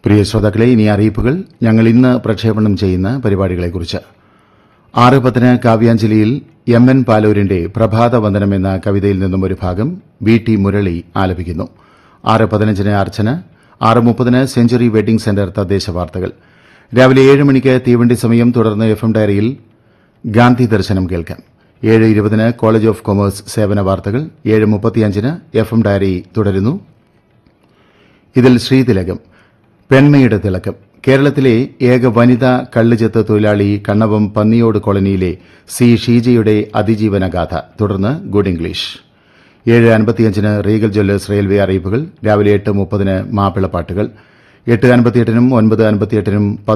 പ്രിയ ശ്രോതാക്കളെ ഇനി അറിയിപ്പുകൾ ഞങ്ങൾ ഇന്ന് പ്രക്ഷേപണം ചെയ്യുന്ന പരിപാടികളെക്കുറിച്ച് ആറ് പത്തിന് കാവ്യാഞ്ജലിയിൽ എം എൻ പാലൂരിന്റെ പ്രഭാത വന്ദനം എന്ന കവിതയിൽ നിന്നും ഒരു ഭാഗം ബി ടി മുരളി ആലപിക്കുന്നു ആറ് പതിനഞ്ചിന് അർച്ചന ആറ് മുപ്പതിന് സെഞ്ചുറി വെഡിംഗ് സെന്റർ തദ്ദേശ വാർത്തകൾ രാവിലെ ഏഴ് മണിക്ക് തീവണ്ടി സമയം തുടർന്ന് എഫ് എം ഡയറിയിൽ ഗാന്ധി ദർശനം കേൾക്കാം ഏഴ് ഇരുപതിന് കോളേജ് ഓഫ് കൊമേഴ്സ് സേവന വാർത്തകൾ ഏഴ് മുപ്പത്തിയഞ്ചിന് എഫ് എം ഡയറി തുടരുന്നു ഇതിൽ ശ്രീതിലകം പെൺമയുടെ തിളക്കം കേരളത്തിലെ ഏക വനിതാ കള്ളുചെത്ത് തൊഴിലാളി കണ്ണവം പന്നിയോട് കോളനിയിലെ സി ഷീജയുടെ അതിജീവനഗാഥ തുടർന്ന് ഗുഡ് ഇംഗ്ലീഷ് ഏഴ് അൻപത്തിയഞ്ചിന് റീഗൽ ജ്വല്ലേഴ്സ് റെയിൽവേ അറിയിപ്പുകൾ രാവിലെ എട്ട് മുപ്പതിന് മാപ്പിളപ്പാട്ടുകൾ എട്ട് അൻപത്തിയെട്ടിനും ഒൻപത് അൻപത്തിയെട്ടിനും